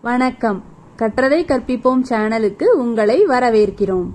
வணக்கம் கற்றதை கற்பிப்போம் சேனலுக்கு உங்களை வரவேற்கிறோம்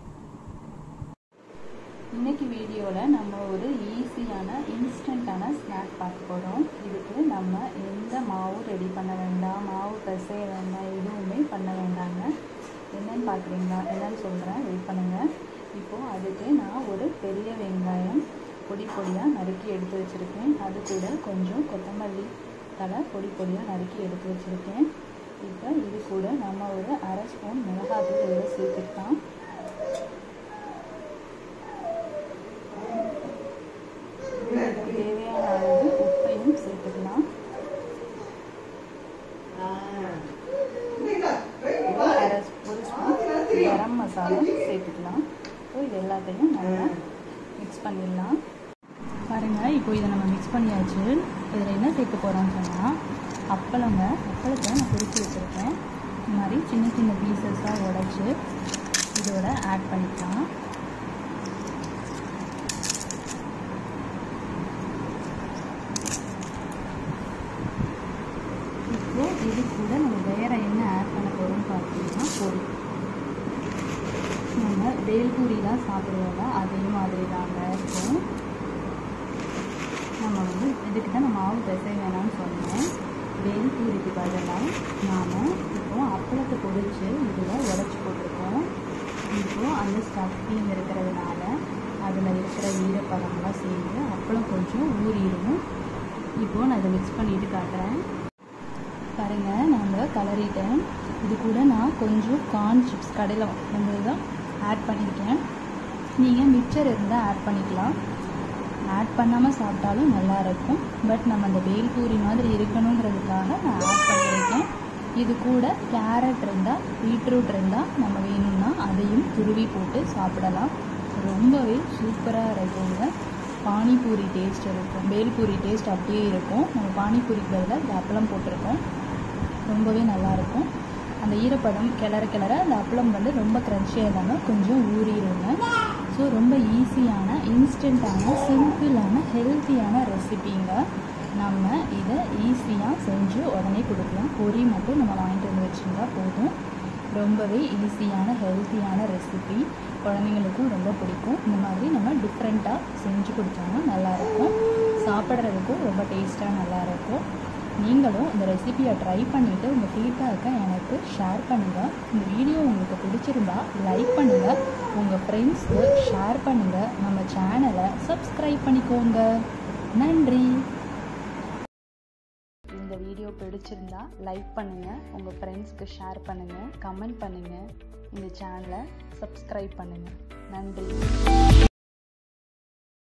இன்னைக்கு வீடியோவில் நம்ம ஒரு ஈஸியான இன்ஸ்டண்ட்டான ஸ்நாக் பார்க்க போகிறோம் இதுக்கு நம்ம எந்த மாவும் ரெடி பண்ண வேண்டாம் மாவு பிசைய வேண்டாம் எதுவுமே பண்ண வேண்டாங்க என்னன்னு பார்க்குறீங்களா என்னன்னு சொல்கிறேன் வெயிட் பண்ணுங்கள் இப்போது அதுக்கு நான் ஒரு பெரிய வெங்காயம் பொடி பொடியாக நறுக்கி எடுத்து வச்சுருக்கேன் அது கூட கொஞ்சம் கொத்தமல்லி தலை பொடி பொடியாக நறுக்கி எடுத்து வச்சுருக்கேன் இப்போ இது கூட நம்ம ஒரு அரை ஸ்பூன் மிளகாத்தூள் இதில் சேர்த்துக்கலாம் இதுக்கு தேவையான அளவு உப்பையும் சேர்த்துக்கலாம் அரை ஒரு ஸ்பூன் கரம் மசாலா சேர்த்துக்கலாம் ஸோ இது எல்லாத்தையும் நல்லா மிக்ஸ் பண்ணிடலாம் பாருங்கள் இப்போ இதை நம்ம மிக்ஸ் பண்ணியாச்சு இதில் என்ன சேர்க்க போகிறோம்னு சொன்னால் அப்பளங்க அப்பளத்தை நான் பொரிச்சு வச்சுருக்கேன் இந்த மாதிரி சின்ன சின்ன பீசஸாக உடைச்சி இதோட ஆட் பண்ணிக்கலாம் இப்போ இது கூட நம்ம வேறு என்ன ஆட் பண்ண போகிறோம்னு பார்த்தீங்கன்னா பொரி நம்ம வேல்பூரிலாம் சாப்பிடுவோம்ல அதே மாதிரி தாங்க இருக்கும் நம்ம வந்து இதுக்கு தான் நம்ம மாவு பிசை வேணாம்னு சொன்னேன் வேல்பூரிக்கு பதிலாக நாம் இப்போ அப்பளத்தை பொரித்து இதில் உடச்சி போட்டிருக்கோம் இப்போது அந்த ஸ்டஃபிங் இருக்கிறதுனால அதில் இருக்கிற ஈரப்பதம்லாம் சேர்ந்து அப்பளம் கொஞ்சம் ஊறிடும் இப்போது நான் இதை மிக்ஸ் பண்ணிட்டு காட்டுறேன் பாருங்கள் நாங்கள் கலரிட்டேன் இது கூட நான் கொஞ்சம் கார்ன் சிப்ஸ் கடையில் வாங்கினது தான் ஆட் பண்ணியிருக்கேன் நீங்கள் மிக்சர் இருந்தால் ஆட் பண்ணிக்கலாம் ஆட் பண்ணாமல் சாப்பிட்டாலும் நல்லா இருக்கும் பட் நம்ம அந்த பேல்பூரி மாதிரி இருக்கணுங்கிறதுக்காக நான் ஆட் பண்ணியிருக்கேன் இது கூட கேரட் இருந்தால் பீட்ரூட் இருந்தால் நம்ம வேணும்னா அதையும் துருவி போட்டு சாப்பிடலாம் ரொம்பவே சூப்பராக இருக்குங்க பானிபூரி டேஸ்ட் இருக்கும் பேல்பூரி டேஸ்ட் அப்படியே இருக்கும் நம்ம பானிபூரிக்கு பதிலாக இந்த அப்பளம் போட்டிருக்கோம் ரொம்பவே நல்லாயிருக்கும் அந்த ஈரப்பதம் கிளற கிளற அந்த அப்பளம் வந்து ரொம்ப க்ரன்ச்சியாக இல்லாமல் கொஞ்சம் ஊறிடுங்க ஸோ ரொம்ப ஈஸியான இன்ஸ்டண்ட்டான சிம்பிளான ஹெல்த்தியான ரெசிபிங்க நம்ம இதை ஈஸியாக செஞ்சு உடனே கொடுக்கலாம் பொரி மட்டும் நம்ம வாங்கிட்டு வந்து வச்சுருந்தா போதும் ரொம்பவே ஈஸியான ஹெல்த்தியான ரெசிபி குழந்தைங்களுக்கும் ரொம்ப பிடிக்கும் இந்த மாதிரி நம்ம டிஃப்ரெண்ட்டாக செஞ்சு கொடுத்தோம்னா நல்லாயிருக்கும் சாப்பிட்றதுக்கும் ரொம்ப டேஸ்ட்டாக நல்லாயிருக்கும் நீங்களும் இந்த ரெசிபியை ட்ரை பண்ணிவிட்டு உங்கள் ஃபீட்பேக்கை எனக்கு ஷேர் பண்ணுங்கள் இந்த வீடியோ உங்களுக்கு பிடிச்சிருந்தா லைக் பண்ணுங்கள் உங்கள் ஃப்ரெண்ட்ஸ்க்கு ஷேர் பண்ணுங்கள் நம்ம சேனலை சப்ஸ்கிரைப் பண்ணிக்கோங்க நன்றி இந்த வீடியோ பிடிச்சிருந்தா லைக் பண்ணுங்கள் உங்கள் ஃப்ரெண்ட்ஸ்க்கு ஷேர் பண்ணுங்கள் கமெண்ட் பண்ணுங்கள் இந்த சேனலை சப்ஸ்கிரைப் பண்ணுங்கள் நன்றி